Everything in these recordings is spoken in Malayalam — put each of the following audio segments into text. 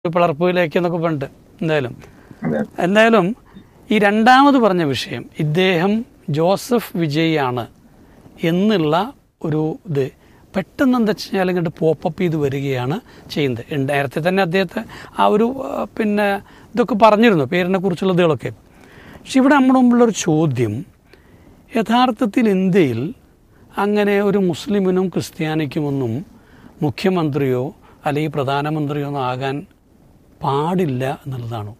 പിളർപ്പിലേക്ക് എന്നൊക്കെ പറഞ്ഞിട്ട് എന്തായാലും അതെ എന്തായാലും ഈ രണ്ടാമത് പറഞ്ഞ വിഷയം ഇദ്ദേഹം ജോസഫ് വിജയാണ് എന്നുള്ള ഒരു ഇത് പെട്ടെന്ന് എന്താ വെച്ച് കഴിഞ്ഞാൽ ഇങ്ങോട്ട് പോപ്പപ്പ് ചെയ്ത് വരികയാണ് ചെയ്യുന്നത് ഉണ്ട്. നേരത്തെ തന്നെ അദ്ദേഹത്തെ ആ ഒരു ആ, പിന്നെ ഇതൊക്കെ പറഞ്ഞിരുന്നു പേരിനെ കുറിച്ചുള്ള ഇതുകളൊക്കെ പക്ഷെ ഇവിടെ നമ്മുടെ മുമ്പിലൊരു ചോദ്യം യഥാർത്ഥത്തിൽ ഇന്ത്യയിൽ അങ്ങനെ ഒരു മുസ്ലിമിനും ക്രിസ്ത്യാനിക്കുമൊന്നും മുഖ്യമന്ത്രിയോ അല്ലെങ്കിൽ പ്രധാനമന്ത്രിയോ ഒന്നും ആകാൻ പാടില്ല എന്നുള്ളതാണോ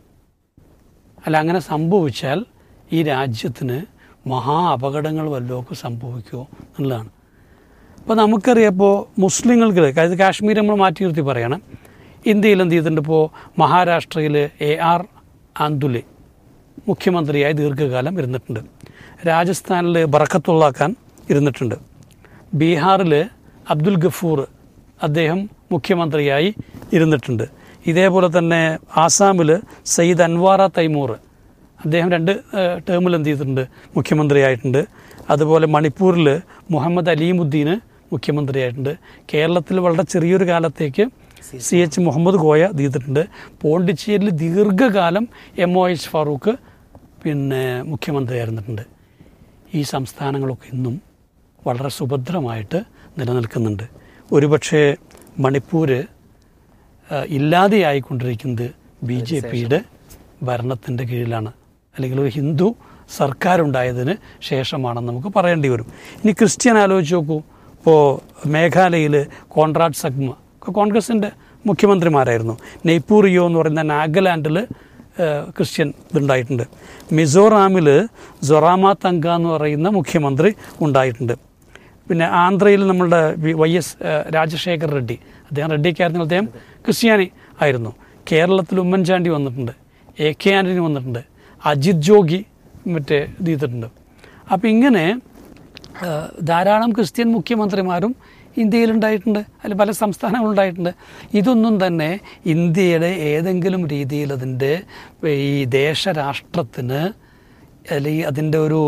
അല്ല അങ്ങനെ സംഭവിച്ചാൽ ഈ രാജ്യത്തിന് മഹാ അപകടങ്ങൾ വല്ലതൊക്കെ സംഭവിക്കുമോ എന്നുള്ളതാണ് അപ്പോൾ നമുക്കറിയാം ഇപ്പോൾ മുസ്ലിങ്ങൾക്ക് അതായത് കാശ്മീർ നമ്മൾ മാറ്റി നിർത്തി പറയണം ഇന്ത്യയിൽ എന്ത് ചെയ്തിട്ടുണ്ട് ഇപ്പോൾ മഹാരാഷ്ട്രയിൽ എ ആർ ആന്തുലെ മുഖ്യമന്ത്രിയായി ദീർഘകാലം ഇരുന്നിട്ടുണ്ട് രാജസ്ഥാനിൽ ബറക്കത്തുള്ള ഖാൻ ഇരുന്നിട്ടുണ്ട് ബീഹാറിൽ അബ്ദുൽ ഗഫൂർ അദ്ദേഹം മുഖ്യമന്ത്രിയായി ഇരുന്നിട്ടുണ്ട് ഇതേപോലെ തന്നെ ആസാമിൽ സയ്യിദ് അൻവാറ തൈമൂർ അദ്ദേഹം രണ്ട് ഏഹ്, ടേമിൽ എന്ത് ചെയ്തിട്ടുണ്ട് മുഖ്യമന്ത്രിയായിട്ടുണ്ട് അതുപോലെ മണിപ്പൂരിൽ മുഹമ്മദ് അലീമുദ്ദീന് മുഖ്യമന്ത്രിയായിട്ടുണ്ട് കേരളത്തിൽ വളരെ ചെറിയൊരു കാലത്തേക്ക് സി എച്ച് മുഹമ്മദ് കോയ ചെയ്തിട്ടുണ്ട് പോണ്ടിച്ചേരിയിൽ ദീർഘകാലം എം ഒ എച്ച് ഫാറൂഖ് പിന്നെ മുഖ്യമന്ത്രിയായിരുന്നിട്ടുണ്ട് ഈ സംസ്ഥാനങ്ങളൊക്കെ ഇന്നും വളരെ സുഭദ്രമായിട്ട് നിലനിൽക്കുന്നുണ്ട് ഒരുപക്ഷെ മണിപ്പൂര് ആ, ഇല്ലാതെയായിക്കൊണ്ടിരിക്കുന്നത് ബി ജെ പിയുടെ ഭരണത്തിൻ്റെ കീഴിലാണ് അല്ലെങ്കിൽ ഒരു ഹിന്ദു സർക്കാരുണ്ടായതിന് ശേഷമാണെന്ന് നമുക്ക് പറയേണ്ടി വരും ഇനി ക്രിസ്ത്യൻ ആലോചിച്ച് നോക്കൂ ഇപ്പോൾ മേഘാലയയിൽ കോൺറാഡ് സഗ്മ ഒക്കെ കോൺഗ്രസിൻ്റെ മുഖ്യമന്ത്രിമാരായിരുന്നു നെയ്പൂറിയോ എന്ന് പറയുന്ന നാഗാലാൻഡിൽ ക്രിസ്ത്യൻ ഇതുണ്ടായിട്ടുണ്ട് മിസോറാമിൽ സൊറാമ തങ്ക എന്ന് പറയുന്ന മുഖ്യമന്ത്രി ഉണ്ടായിട്ടുണ്ട് പിന്നെ ആന്ധ്രയിൽ നമ്മളുടെ വി- വൈ എസ് ഏഹ്, രാജശേഖർ റെഡ്ഡി അദ്ദേഹം റെഡ്ഡിക്കായിരുന്നു അദ്ദേഹം ക്രിസ്ത്യാനി ആയിരുന്നു കേരളത്തിൽ ഉമ്മൻചാണ്ടി വന്നിട്ടുണ്ട് എ കെ ആൻ്റണി വന്നിട്ടുണ്ട് അജിത് ജോഗി മറ്റേ ഇത് ചെയ്തിട്ടുണ്ട് അപ്പം ഇങ്ങനെ ഏഹ്, ധാരാളം ക്രിസ്ത്യൻ മുഖ്യമന്ത്രിമാരും ഇന്ത്യയിലുണ്ടായിട്ടുണ്ട് അതിൽ പല സംസ്ഥാനങ്ങളുണ്ടായിട്ടുണ്ട് ഇതൊന്നും തന്നെ ഇന്ത്യയുടെ ഏതെങ്കിലും രീതിയിൽ അതിൻ്റെ ഈ ദേശരാഷ്ട്രത്തിന് അല്ലെങ്കിൽ അതിൻ്റെ ഒരു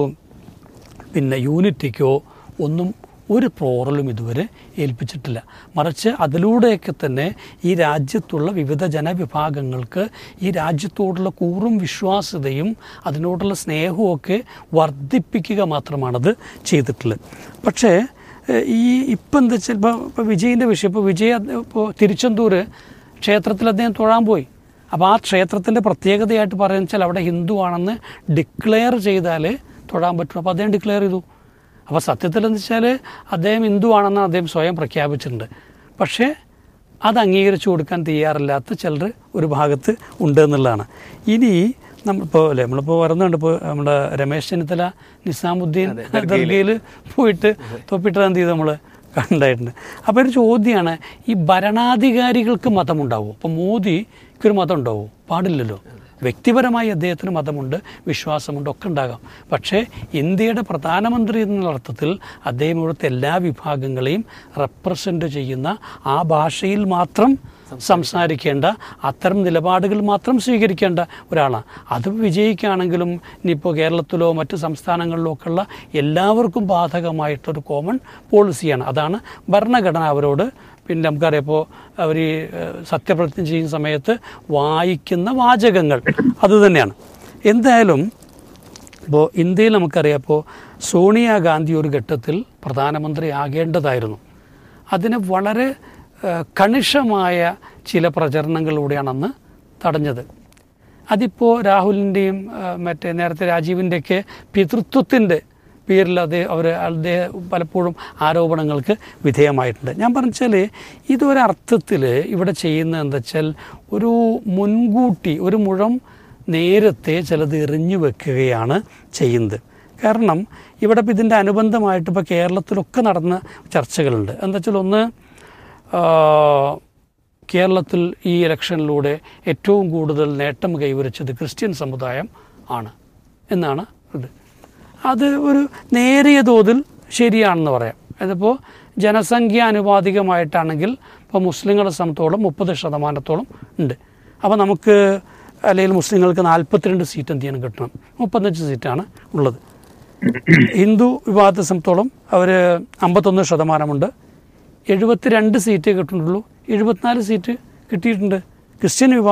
പിന്നെ യൂണിറ്റിക്കോ ഒന്നും ഒരു പ്രോറലും ഇതുവരെ ഏൽപ്പിച്ചിട്ടില്ല മറിച്ച് അതിലൂടെയൊക്കെ തന്നെ ഈ രാജ്യത്തുള്ള വിവിധ ജനവിഭാഗങ്ങൾക്ക് ഈ രാജ്യത്തോടുള്ള കൂറും വിശ്വാസ്യതയും അതിനോടുള്ള സ്നേഹവും ഒക്കെ വർദ്ധിപ്പിക്കുക മാത്രമാണത് ചെയ്തിട്ടുള്ളത് പക്ഷേ ഏഹ്, ഈ ഇപ്പം എന്താ വെച്ചാൽ ഇപ്പോൾ ഇപ്പോൾ വിജയിൻ്റെ വിഷയം ഇപ്പോൾ വിജയ് അത് ഇപ്പോൾ തിരുച്ചെന്തൂർ ക്ഷേത്രത്തിൽ അദ്ദേഹം തൊഴാൻ പോയി അപ്പോൾ ആ ക്ഷേത്രത്തിൻ്റെ പ്രത്യേകതയായിട്ട് പറയുന്നത് വെച്ചാൽ അവിടെ ഹിന്ദു ആണെന്ന് ഡിക്ലെയർ ചെയ്താൽ തൊഴാൻ പറ്റും അപ്പോൾ അദ്ദേഹം ഡിക്ലെയർ ചെയ്തു അപ്പോൾ സത്യത്തിൽ എന്ന് വെച്ചാൽ അദ്ദേഹം ഹിന്ദു ആണെന്ന് അദ്ദേഹം സ്വയം പ്രഖ്യാപിച്ചിട്ടുണ്ട് പക്ഷേ അത് അംഗീകരിച്ചു കൊടുക്കാൻ തയ്യാറില്ലാത്ത ചിലർ ഒരു ഭാഗത്ത് ഉണ്ട് എന്നുള്ളതാണ് ഇനി നമ്മളിപ്പോൾ അല്ലേ നമ്മളിപ്പോൾ വരുന്നുണ്ട് ഇപ്പോൾ നമ്മുടെ രമേശ് ചെന്നിത്തല നിസാമുദ്ദീൻ ദർഗയിൽ പോയിട്ട് തൊപ്പിട്ടത് എന്ത് ചെയ്ത് നമ്മൾ കണ്ടായിട്ടുണ്ട് അപ്പോൾ ഒരു ചോദ്യമാണ് ഈ ഭരണാധികാരികൾക്ക് മതമുണ്ടാവുമോ അപ്പോൾ മോദിക്കൊരു മതം ഉണ്ടാവുമോ പാടില്ലല്ലോ വ്യക്തിപരമായി അദ്ദേഹത്തിന് മതമുണ്ട് വിശ്വാസമുണ്ട് ഒക്കെ ഉണ്ടാകാം പക്ഷേ ഇന്ത്യയുടെ പ്രധാനമന്ത്രി എന്നുള്ള അർത്ഥത്തിൽ അദ്ദേഹം ഇവിടുത്തെ എല്ലാ വിഭാഗങ്ങളെയും റെപ്രസെൻ്റ് ചെയ്യുന്ന ആ ഭാഷയിൽ മാത്രം സംസാരിക്കേണ്ട അത്തരം നിലപാടുകൾ മാത്രം സ്വീകരിക്കേണ്ട ഒരാളാണ് അത് വിജയിക്കുകയാണെങ്കിലും ഇനിയിപ്പോൾ കേരളത്തിലോ മറ്റ് സംസ്ഥാനങ്ങളിലോ ഒക്കെ ഉള്ള എല്ലാവർക്കും ബാധകമായിട്ടൊരു കോമൺ പോളിസിയാണ് അതാണ് ഭരണഘടന അവരോട് പിന്നെ നമുക്കറിയാം ഇപ്പോൾ അവർ ഈ ഏഹ്, സത്യപ്രതിജ്ഞ ചെയ്യുന്ന സമയത്ത് വായിക്കുന്ന വാചകങ്ങൾ അതുതന്നെയാണ് എന്തായാലും ഇപ്പോൾ ഇന്ത്യയിൽ നമുക്കറിയാം ഇപ്പോൾ സോണിയാഗാന്ധി ഒരു ഘട്ടത്തിൽ പ്രധാനമന്ത്രി ആകേണ്ടതായിരുന്നു അതിന് വളരെ ഏഹ്, കണിശമായ ചില പ്രചരണങ്ങളിലൂടെയാണ് അന്ന് തടഞ്ഞത് അതിപ്പോൾ രാഹുലിൻ്റെയും ഏഹ്, മറ്റേ നേരത്തെ രാജീവിൻ്റെയൊക്കെ പിതൃത്വത്തിൻ്റെ പേരിൽ അത് അവർ അദ്ദേഹം പലപ്പോഴും ആരോപണങ്ങൾക്ക് വിധേയമായിട്ടുണ്ട് ഞാൻ പറഞ്ഞാൽ ഇതൊരർത്ഥത്തിൽ ഇവിടെ ചെയ്യുന്നത് എന്താ വെച്ചാൽ ഒരു മുൻകൂട്ടി ഒരു മുഴം നേരത്തെ ചിലത് എറിഞ്ഞു വെക്കുകയാണ് ചെയ്യുന്നത് കാരണം ഇവിടെ ഇപ്പോൾ ഇതിൻ്റെ അനുബന്ധമായിട്ട് ഇപ്പോൾ കേരളത്തിലൊക്കെ നടന്ന ചർച്ചകളുണ്ട് എന്താ വെച്ചാൽ ഒന്ന് ആ, കേരളത്തിൽ ഈ ഇലക്ഷനിലൂടെ ഏറ്റവും കൂടുതൽ നേട്ടം കൈവരിച്ചത് ക്രിസ്ത്യൻ സമുദായം ആണ് എന്നാണ് ഇത് അത് ഒരു നേരിയ തോതിൽ ശരിയാണെന്ന് പറയാം അതിപ്പോൾ ജനസംഖ്യ അനുപാതികമായിട്ടാണെങ്കിൽ ഇപ്പോൾ മുസ്ലിങ്ങളെ സംബന്ധിച്ചോളം മുപ്പത് ശതമാനത്തോളം ഉണ്ട് അപ്പോൾ നമുക്ക് അല്ലെങ്കിൽ മുസ്ലിങ്ങൾക്ക് നാൽപ്പത്തിരണ്ട് സീറ്റ് എന്ത് ചെയ്യണം കിട്ടണം മുപ്പത്തഞ്ച് സീറ്റാണ് ഉള്ളത് ഹിന്ദു വിഭാഗത്തെ സംബന്ധിച്ചോളം അവർ അമ്പത്തൊന്ന് ശതമാനമുണ്ട് എഴുപത്തിരണ്ട് സീറ്റേ കിട്ടുന്നുള്ളൂ എഴുപത്തിനാല് സീറ്റ് കിട്ടിയിട്ടുണ്ട് ക്രിസ്ത്യൻ വിഭാഗം